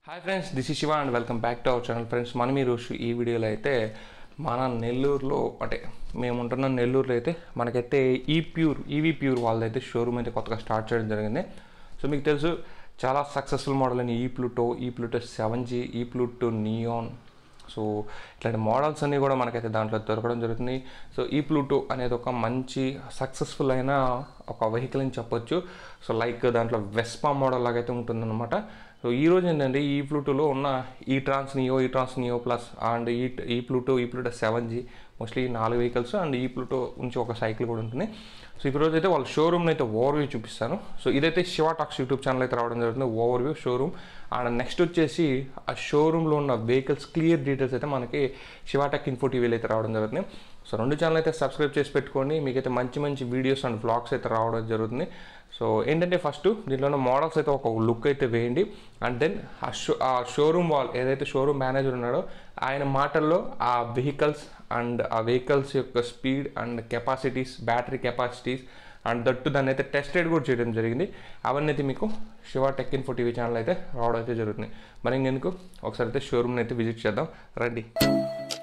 hi friends this is Shiva and welcome back to our channel friends మనం ఈరోజు ఈ వీడియోలో అయితే మన నెల్లూరులో అంటే మేము ఉంటున్న నెల్లూరులో అయితే మనకైతే ఈ ప్యూర్ ఈవీ ప్యూర్ వాళ్ళదైతే షోరూమ్ అయితే కొత్తగా స్టార్ట్ చేయడం జరిగింది సో మీకు తెలుసు చాలా సక్సెస్ఫుల్ మోడల్ అని ఈ ప్లూటో ఈ ప్లూటో సెవెన్ జీ ఈ ప్లూటో నియాన్ సో ఇట్లాంటి మోడల్స్ అన్నీ కూడా మనకైతే దాంట్లో దొరకడం జరుగుతుంది సో ఈ ప్లూటో అనేది ఒక మంచి సక్సెస్ఫుల్ అయిన ఒక వెహికల్ అని చెప్పొచ్చు సో లైక్ దాంట్లో వెస్పా మోడల్ లాగైతే ఉంటుందన్నమాట సో ఈ రోజు ఏంటంటే ఈ ప్లూటోలో ఉన్న ఈ ట్రాన్స్ నియో ఈ ట్రాన్స్ నియో ప్లస్ అండ్ ఈ ఈ ప్లూటో ఈ ప్లూటో సెవెన్ జీ మోస్ట్లీ నాలుగు వెహికల్స్ అండ్ ఈ ప్లూటో నుంచి ఒక సైకిల్ కూడా ఉంటుంది సో ఈ రోజు అయితే వాళ్ళ షోరూమ్ని అయితే ఓవర్వ్యూ చూపిస్తాను సో ఇదైతే శివ టాక్స్ యూట్యూబ్ ఛానల్ అయితే రావడం జరుగుతుంది ఓవర్వ్యూ షోరూమ్ అండ్ నెక్స్ట్ వచ్చేసి ఆ షోరూంలో ఉన్న వెహికల్స్ క్లియర్ డీటెయిల్స్ అయితే మనకి శివాటెక్ ఇన్ఫో టీవీలో అయితే రావడం జరుగుతుంది సో రెండు ఛానల్ అయితే సబ్స్క్రైబ్ చేసి పెట్టుకోండి మీకైతే మంచి మంచి వీడియోస్ అండ్ బ్లాగ్స్ అయితే రావడం జరుగుతుంది సో ఏంటంటే ఫస్ట్ దీంట్లో ఉన్న మోడల్స్ అయితే ఒక లుక్ అయితే వేయండి అండ్ దెన్ ఆ షో ఆ షోరూమ్ వాల్ ఏదైతే షోరూమ్ మేనేజర్ ఉన్నాడో ఆయన మాటల్లో ఆ వెహికల్స్ అండ్ ఆ వెహికల్స్ యొక్క speed and capacities battery capacities and that దాన్ని అయితే టెస్టెడ్ కూడా చేయడం జరిగింది అవన్నీ అయితే మీకు Shiva tech info TV channel అయితే రావడం అయితే జరుగుతుంది మరి ఇంకెందుకు ఒకసారి అయితే షోరూమ్ని అయితే విజిట్ చేద్దాం రండి